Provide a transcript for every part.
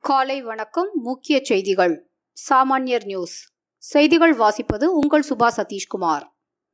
காலை வணக்கம் முக்கிய செய்திகள் சாமானியர் நியூஸ் செய்திகள் வாசிப்பது உங்கள் சுபா சதீஷ்குமார்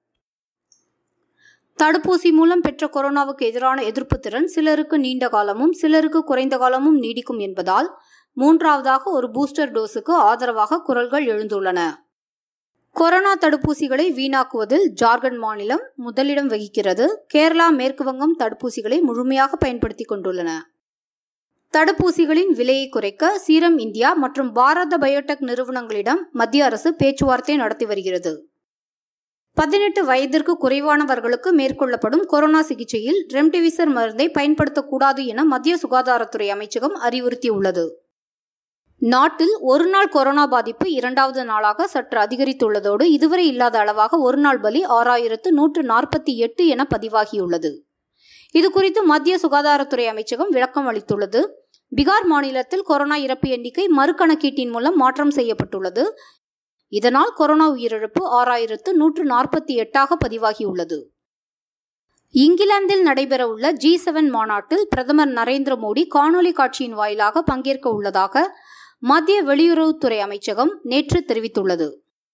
தடுப்பூசி மூலம் பெற்ற கொரோனாவுக்கு எதிரான எதிர்ப்பு திறன் சிலருக்கு நீண்ட காலமும் சிலருக்கு குறைந்த காலமும் நீடிக்கும் என்பதால் மூன்றாவதாக ஒரு பூஸ்டர் டோஸுக்கு ஆதரவாக குரல்கள் எழுந்துள்ளன கொரோனா தடுப்பூசிகளை வீணாக்குவதில் ஜார்க்கண்ட் மாநிலம் முதலிடம் வகிக்கிறது கேரளா மேற்கு வங்கம் தடுப்பூசிகளை முழுமையாக பயன்படுத்திக் கொண்டுள்ளன தடுப்பூசிகளின் விலையை குறைக்க சீரம் இந்தியா மற்றும் பாரத பயோடெக் நிறுவனங்களிடம் மத்திய அரசு பேச்சுவார்த்தை நடத்தி வருகிறது பதினெட்டு வயதிற்கு குறைவானவர்களுக்கு மேற்கொள்ளப்படும் கொரோனா சிகிச்சையில் ரெம்டெசிவிர் மருந்தை பயன்படுத்தக்கூடாது என மத்திய சுகாதாரத்துறை அமைச்சகம் அறிவுறுத்தியுள்ளது நாட்டில் ஒருநாள் கொரோனா பாதிப்பு இரண்டாவது நாளாக சற்று அதிகரித்துள்ளதோடு இதுவரை இல்லாத அளவாக ஒருநாள் பலி ஆறாயிரத்து நூற்று நாற்பத்தி எட்டு என பதிவாகியுள்ளது இதுகுறித்து மத்திய சுகாதாரத்துறை அமைச்சகம் விளக்கம் அளித்துள்ளது பீகார் மாநிலத்தில் கொரோனா இறப்பு எண்ணிக்கை மறுகணக்கீட்டின் மூலம் மாற்றம் செய்யப்பட்டுள்ளது இதனால் கொரோனா உயிரிழப்பு ஆறாயிரத்து நூற்று நாற்பத்தி எட்டாக பதிவாகியுள்ளது இங்கிலாந்தில் நடைபெறவுள்ள ஜி செவன் மாநாட்டில் பிரதமர் நரேந்திர மோடி காணொலி காட்சியின் வாயிலாக பங்கேற்க உள்ளதாக மத்திய வெளியுறவுத்துறை அமைச்சகம் நேற்று தெரிவித்துள்ளது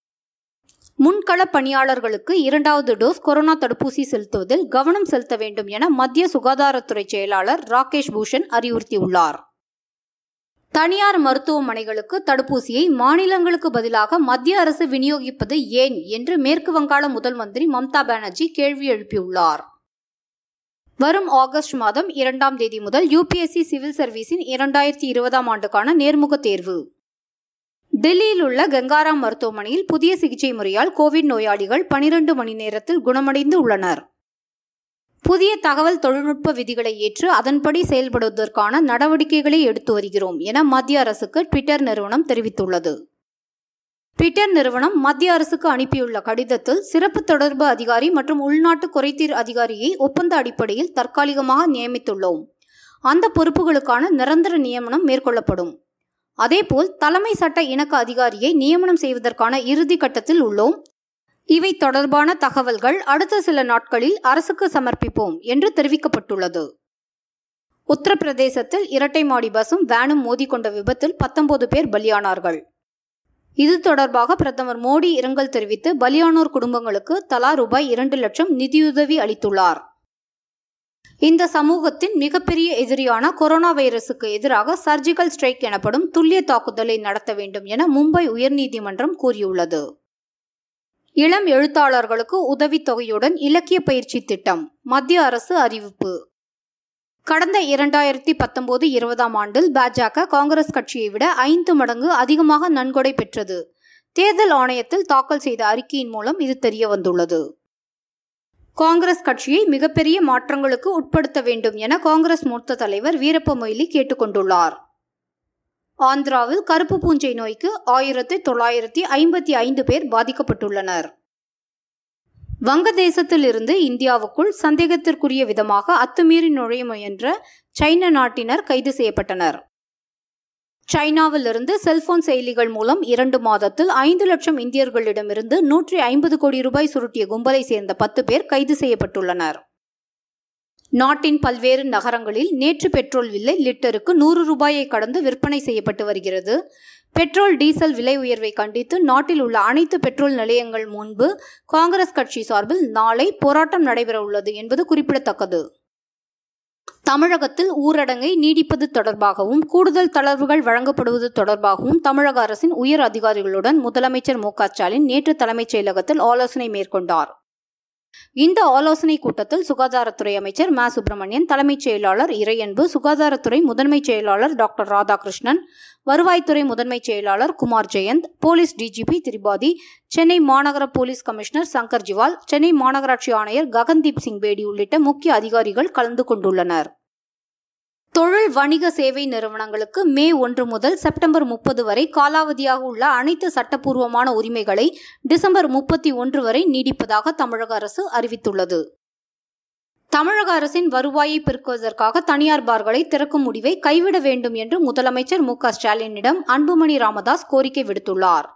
முன்கள பணியாளர்களுக்கு இரண்டாவது டோஸ் கொரோனா தடுப்பூசி செலுத்துவதில் கவனம் செலுத்த வேண்டும் என மத்திய சுகாதாரத்துறை செயலாளர் ராகேஷ் பூஷன் அறிவுறுத்தியுள்ளார் தனியார் மருத்துவமனைகளுக்கு தடுப்பூசியை மாநிலங்களுக்கு பதிலாக மத்திய அரசு விநியோகிப்பது ஏன் என்று மேற்கு வங்காள முதல் மந்திரி மம்தா பானர்ஜி கேள்வி எழுப்பியுள்ளார் வரும் ஆகஸ்ட் மாதம் இரண்டாம் தேதி முதல் யுபிஎஸ்சி சிவில் சர்வீஸின் இரண்டாயிரத்தி இருபதாம் ஆண்டுக்கான நேர்முக தேர்வு டெல்லியில் உள்ள கங்காராம் மருத்துவமனையில் புதிய சிகிச்சை முறையால் கோவிட் நோயாளிகள் பனிரெண்டு மணி நேரத்தில் குணமடைந்து உள்ளனர் புதிய தகவல் தொழில்நுட்ப விதிகளை ஏற்று அதன்படி செயல்படுவதற்கான நடவடிக்கைகளை எடுத்து வருகிறோம் என மத்திய அரசுக்கு ட்விட்டர் நிறுவனம் தெரிவித்துள்ளது ட்விட்டர் நிறுவனம் மத்திய அரசுக்கு அனுப்பியுள்ள கடிதத்தில் சிறப்பு தொடர்பு அதிகாரி மற்றும் உள்நாட்டு குறைதீர் அதிகாரியை ஒப்பந்த அடிப்படையில் தற்காலிகமாக நியமித்துள்ளோம் அந்த பொறுப்புகளுக்கான நிரந்தர நியமனம் மேற்கொள்ளப்படும் அதேபோல் தலைமை சட்ட இணக்க அதிகாரியை நியமனம் செய்வதற்கான இறுதி கட்டத்தில் உள்ளோம் இவை தொடர்பான தகவல்கள் அடுத்த சில நாட்களில் அரசுக்கு சமர்ப்பிப்போம் என்று தெரிவிக்கப்பட்டுள்ளது உத்தரப்பிரதேசத்தில் இரட்டை மாடி பஸ்ஸும் வேனும் மோதிக்கொண்ட விபத்தில் பத்தொன்பது பேர் பலியானார்கள் இது தொடர்பாக பிரதமர் மோடி இரங்கல் தெரிவித்து பலியானோர் குடும்பங்களுக்கு தலா ரூபாய் இரண்டு லட்சம் நிதியுதவி அளித்துள்ளார் இந்த சமூகத்தின் மிகப்பெரிய எதிரியான கொரோனா வைரசுக்கு எதிராக சர்ஜிக்கல் ஸ்ட்ரைக் எனப்படும் துல்லிய தாக்குதலை நடத்த வேண்டும் என மும்பை உயர்நீதிமன்றம் கூறியுள்ளது இளம் எழுத்தாளர்களுக்கு உதவித்தொகையுடன் இலக்கிய பயிற்சி திட்டம் மத்திய அரசு அறிவிப்பு கடந்த இரண்டாயிரத்தி பத்தொன்பது இருபதாம் ஆண்டில் பாஜக காங்கிரஸ் கட்சியை விட ஐந்து மடங்கு அதிகமாக நன்கொடை பெற்றது தேர்தல் ஆணையத்தில் தாக்கல் செய்த அறிக்கையின் மூலம் இது தெரிய வந்துள்ளது காங்கிரஸ் கட்சியை மிகப்பெரிய மாற்றங்களுக்கு உட்படுத்த வேண்டும் என காங்கிரஸ் மூத்த தலைவர் வீரப்ப மொய்லி கேட்டுக்கொண்டுள்ளார் ஆந்திராவில் கருப்பு பூஞ்சை நோய்க்கு ஆயிரத்தி தொள்ளாயிரத்தி ஐம்பத்தி ஐந்து பேர் பாதிக்கப்பட்டுள்ளனர் வங்கதேசத்தில் இருந்து இந்தியாவுக்குள் சந்தேகத்திற்குரிய விதமாக அத்துமீறி நுழைய முயன்ற சைன நாட்டினர் கைது செய்யப்பட்டனர் சைனாவிலிருந்து செல்போன் செயலிகள் மூலம் இரண்டு மாதத்தில் ஐந்து லட்சம் இந்தியர்களிடமிருந்து நூற்றி ஐம்பது கோடி ரூபாய் சுருட்டிய கும்பலை சேர்ந்த பத்து பேர் கைது செய்யப்பட்டுள்ளனர் நாட்டின் பல்வேறு நகரங்களில் நேற்று பெட்ரோல் விலை லிட்டருக்கு நூறு ரூபாயை கடந்து விற்பனை செய்யப்பட்டு வருகிறது பெட்ரோல் டீசல் விலை உயர்வை கண்டித்து நாட்டில் உள்ள அனைத்து பெட்ரோல் நிலையங்கள் முன்பு காங்கிரஸ் கட்சி சார்பில் நாளை போராட்டம் நடைபெற உள்ளது என்பது குறிப்பிடத்தக்கது தமிழகத்தில் ஊரடங்கை நீடிப்பது தொடர்பாகவும் கூடுதல் தளர்வுகள் வழங்கப்படுவது தொடர்பாகவும் தமிழக அரசின் உயர் அதிகாரிகளுடன் முதலமைச்சர் மு ஸ்டாலின் நேற்று தலைமைச் செயலகத்தில் ஆலோசனை மேற்கொண்டார் இந்த ஆலோசனை கூட்டத்தில் சுகாதாரத்துறை அமைச்சர் மா சுப்பிரமணியன் தலைமைச் செயலாளர் இறையன்பு சுகாதாரத்துறை முதன்மைச் செயலாளர் டாக்டர் ராதாகிருஷ்ணன் வருவாய்த்துறை முதன்மைச் செயலாளர் குமார் ஜெயந்த் போலீஸ் டிஜிபி திரிபாதி சென்னை மாநகர போலீஸ் கமிஷனர் சங்கர் ஜிவால் சென்னை மாநகராட்சி ஆணையர் ககன்தீப் சிங் பேடி உள்ளிட்ட முக்கிய அதிகாரிகள் கலந்து கொண்டுள்ளனர் தொழில் வணிக சேவை நிறுவனங்களுக்கு மே ஒன்று முதல் செப்டம்பர் முப்பது வரை காலாவதியாக உள்ள அனைத்து சட்டப்பூர்வமான உரிமைகளை டிசம்பர் முப்பத்தி ஒன்று வரை நீடிப்பதாக தமிழக அரசு அறிவித்துள்ளது தமிழக அரசின் வருவாயை பெருக்குவதற்காக தனியார் பார்களை திறக்கும் முடிவை கைவிட வேண்டும் என்று முதலமைச்சர் மு ஸ்டாலினிடம் அன்புமணி ராமதாஸ் கோரிக்கை விடுத்துள்ளார்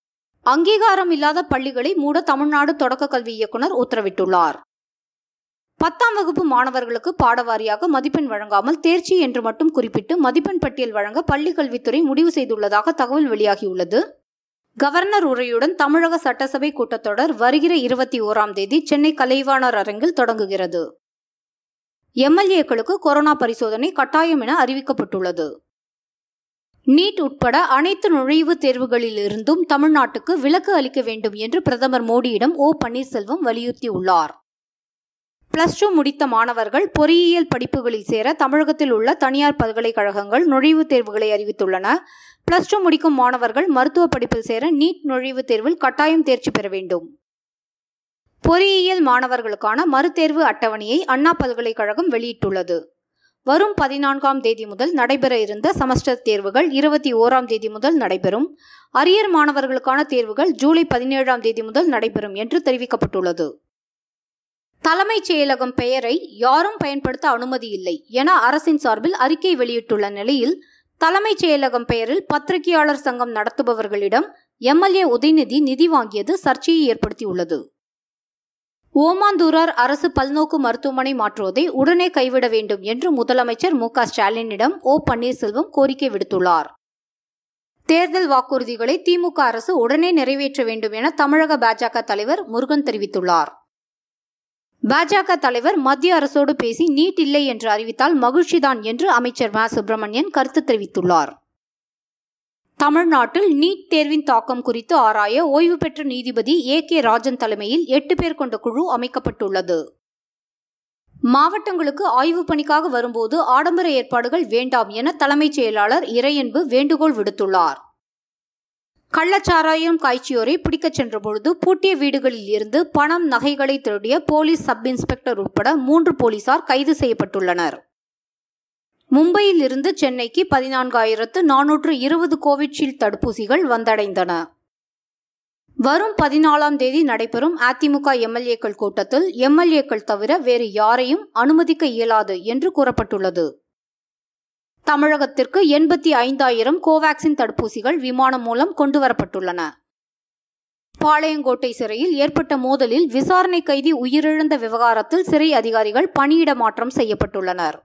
அங்கீகாரம் இல்லாத பள்ளிகளை மூட தமிழ்நாடு தொடக்க கல்வி இயக்குநர் உத்தரவிட்டுள்ளார் பத்தாம் வகுப்பு மாணவர்களுக்கு பாடவாரியாக மதிப்பெண் வழங்காமல் தேர்ச்சி என்று மட்டும் குறிப்பிட்டு மதிப்பெண் பட்டியல் வழங்க பள்ளிக் கல்வித்துறை முடிவு செய்துள்ளதாக தகவல் வெளியாகியுள்ளது கவர்னர் உரையுடன் தமிழக சட்டசபை கூட்டத்தொடர் வருகிற இருபத்தி ஓராம் தேதி சென்னை கலைவாணர் அரங்கில் தொடங்குகிறது எம்எல்ஏக்களுக்கு கொரோனா பரிசோதனை கட்டாயம் என அறிவிக்கப்பட்டுள்ளது நீட் உட்பட அனைத்து நுழைவுத் தேர்வுகளிலிருந்தும் தமிழ்நாட்டுக்கு விலக்கு அளிக்க வேண்டும் என்று பிரதமர் மோடியிடம் ஓ பன்னீர்செல்வம் வலியுறுத்தியுள்ளார் பிளஸ் டூ முடித்த மாணவர்கள் பொறியியல் படிப்புகளில் சேர தமிழகத்தில் உள்ள தனியார் பல்கலைக்கழகங்கள் நுழைவுத் தேர்வுகளை அறிவித்துள்ளன பிளஸ் டூ முடிக்கும் மாணவர்கள் மருத்துவ படிப்பில் சேர நீட் நுழைவுத் தேர்வில் கட்டாயம் தேர்ச்சி பெற வேண்டும் பொறியியல் மாணவர்களுக்கான மறுதேர்வு அட்டவணையை அண்ணா பல்கலைக்கழகம் வெளியிட்டுள்ளது வரும் பதினான்காம் தேதி முதல் நடைபெற இருந்த செமஸ்டர் தேர்வுகள் இருபத்தி ஓராம் தேதி முதல் நடைபெறும் அரியர் மாணவர்களுக்கான தேர்வுகள் ஜூலை பதினேழாம் தேதி முதல் நடைபெறும் என்று தெரிவிக்கப்பட்டுள்ளது தலைமைச் செயலகம் பெயரை யாரும் பயன்படுத்த அனுமதி இல்லை என அரசின் சார்பில் அறிக்கை வெளியிட்டுள்ள நிலையில் தலைமைச் செயலகம் பெயரில் பத்திரிகையாளர் சங்கம் நடத்துபவர்களிடம் எம்எல்ஏ உதயநிதி நிதி வாங்கியது சர்ச்சையை ஏற்படுத்தியுள்ளது ஓமாந்தூரார் அரசு பல்நோக்கு மருத்துவமனை மாற்றுவதை உடனே கைவிட வேண்டும் என்று முதலமைச்சர் மு ஸ்டாலினிடம் ஓ பன்னீர்செல்வம் கோரிக்கை விடுத்துள்ளார் தேர்தல் வாக்குறுதிகளை திமுக அரசு உடனே நிறைவேற்ற வேண்டும் என தமிழக பாஜக தலைவர் முருகன் தெரிவித்துள்ளார் பாஜக தலைவர் மத்திய அரசோடு பேசி நீட் இல்லை என்று அறிவித்தால் மகிழ்ச்சிதான் என்று அமைச்சர் ம சுப்பிரமணியன் கருத்து தெரிவித்துள்ளார் தமிழ்நாட்டில் நீட் தேர்வின் தாக்கம் குறித்து ஆராய ஓய்வு பெற்ற நீதிபதி ஏ கே ராஜன் தலைமையில் எட்டு பேர் கொண்ட குழு அமைக்கப்பட்டுள்ளது மாவட்டங்களுக்கு ஆய்வுப் பணிக்காக வரும்போது ஆடம்பர ஏற்பாடுகள் வேண்டாம் என தலைமைச் செயலாளர் இறையன்பு வேண்டுகோள் விடுத்துள்ளார் கள்ளச்சாராயம் காய்ச்சியோரை பிடிக்கச் சென்றபொழுது பூட்டிய வீடுகளில் இருந்து பணம் நகைகளை திருடிய போலீஸ் சப் இன்ஸ்பெக்டர் உட்பட மூன்று போலீசார் கைது செய்யப்பட்டுள்ளனர் மும்பையில் இருந்து சென்னைக்கு பதினான்காயிரத்து நானூற்று இருபது கோவிட்ஷீல்டு தடுப்பூசிகள் வந்தடைந்தன வரும் பதினாலாம் தேதி நடைபெறும் அதிமுக எம்எல்ஏக்கள் கூட்டத்தில் எம்எல்ஏக்கள் தவிர வேறு யாரையும் அனுமதிக்க இயலாது என்று கூறப்பட்டுள்ளது தமிழகத்திற்கு எண்பத்தி ஐந்தாயிரம் கோவாக்சின் தடுப்பூசிகள் விமானம் மூலம் கொண்டுவரப்பட்டுள்ளன பாளையங்கோட்டை சிறையில் ஏற்பட்ட மோதலில் விசாரணை கைதி உயிரிழந்த விவகாரத்தில் சிறை அதிகாரிகள் பணியிட மாற்றம் செய்யப்பட்டுள்ளனர்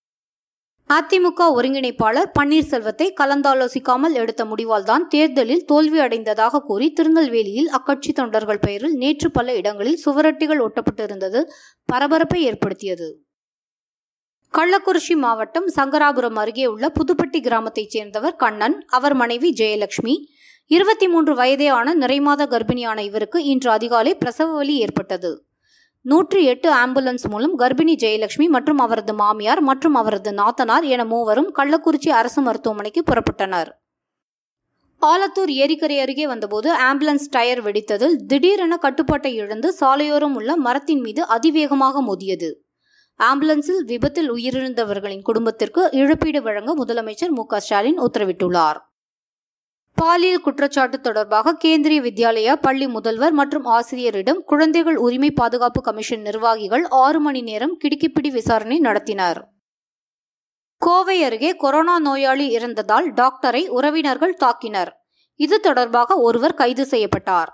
அதிமுக ஒருங்கிணைப்பாளர் பன்னீர்செல்வத்தை கலந்தாலோசிக்காமல் எடுத்த முடிவால்தான் தேர்தலில் தோல்வி அடைந்ததாக கூறி திருநெல்வேலியில் அக்கட்சி தொண்டர்கள் பெயரில் நேற்று பல இடங்களில் சுவரொட்டிகள் ஒட்டப்பட்டிருந்தது பரபரப்பை ஏற்படுத்தியது கள்ளக்குறிச்சி மாவட்டம் சங்கராபுரம் அருகே உள்ள புதுப்பட்டி கிராமத்தைச் சேர்ந்தவர் கண்ணன் அவர் மனைவி ஜெயலட்சுமி இருபத்தி மூன்று வயதே ஆன நிறைமாத கர்ப்பிணியான இவருக்கு இன்று அதிகாலை பிரசவ வலி ஏற்பட்டது நூற்றி எட்டு ஆம்புலன்ஸ் மூலம் கர்ப்பிணி ஜெயலட்சுமி மற்றும் அவரது மாமியார் மற்றும் அவரது நாத்தனார் என மூவரும் கள்ளக்குறிச்சி அரசு மருத்துவமனைக்கு புறப்பட்டனர் ஆலத்தூர் ஏரிக்கரை அருகே வந்தபோது ஆம்புலன்ஸ் டயர் வெடித்ததில் திடீரென கட்டுப்பாட்டை இழந்து சாலையோரம் உள்ள மரத்தின் மீது அதிவேகமாக மோதியது ஆம்புலன்ஸில் விபத்தில் உயிரிழந்தவர்களின் குடும்பத்திற்கு இழப்பீடு வழங்க முதலமைச்சர் மு ஸ்டாலின் உத்தரவிட்டுள்ளார் பாலியல் குற்றச்சாட்டு தொடர்பாக கேந்திரிய வித்யாலயா பள்ளி முதல்வர் மற்றும் ஆசிரியரிடம் குழந்தைகள் உரிமை பாதுகாப்பு கமிஷன் நிர்வாகிகள் ஆறு மணி நேரம் கிடுக்கிப்பிடி விசாரணை நடத்தினர் கோவை அருகே கொரோனா நோயாளி இறந்ததால் டாக்டரை உறவினர்கள் தாக்கினர் இது தொடர்பாக ஒருவர் கைது செய்யப்பட்டார்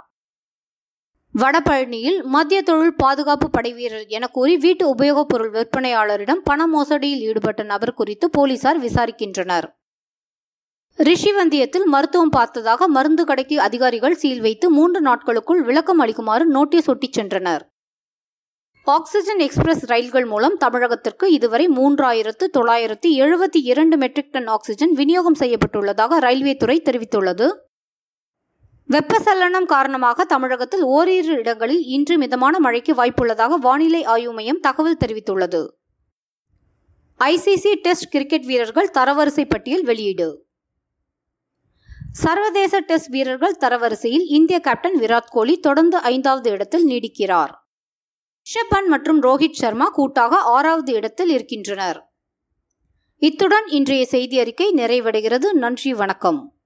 வடபழனியில் மத்திய தொழில் பாதுகாப்பு படை வீரர் என கூறி வீட்டு உபயோகப் பொருள் விற்பனையாளரிடம் பண மோசடியில் ஈடுபட்ட நபர் குறித்து போலீசார் விசாரிக்கின்றனர் ரிஷிவந்தியத்தில் மருத்துவம் பார்த்ததாக மருந்து கடைக்கு அதிகாரிகள் சீல் வைத்து மூன்று நாட்களுக்குள் விளக்கம் அளிக்குமாறு நோட்டீஸ் ஒட்டிச் சென்றனர் ஆக்சிஜன் எக்ஸ்பிரஸ் ரயில்கள் மூலம் தமிழகத்திற்கு இதுவரை மூன்றாயிரத்து தொள்ளாயிரத்து எழுபத்தி இரண்டு மெட்ரிக் டன் ஆக்சிஜன் விநியோகம் செய்யப்பட்டுள்ளதாக ரயில்வே துறை தெரிவித்துள்ளது வெப்பசலனம் காரணமாக தமிழகத்தில் ஓரிரு இடங்களில் இன்று மிதமான மழைக்கு வாய்ப்புள்ளதாக வானிலை ஆய்வு மையம் தகவல் தெரிவித்துள்ளது ஐசிசி டெஸ்ட் கிரிக்கெட் வீரர்கள் தரவரிசை பட்டியல் வெளியீடு சர்வதேச டெஸ்ட் வீரர்கள் தரவரிசையில் இந்திய கேப்டன் விராட் கோலி தொடர்ந்து ஐந்தாவது இடத்தில் நீடிக்கிறார் ரிஷப் பண்ட் மற்றும் ரோஹித் சர்மா கூட்டாக ஆறாவது இடத்தில் இருக்கின்றனர் இத்துடன் இன்றைய செய்தி அறிக்கை நிறைவடைகிறது நன்றி வணக்கம்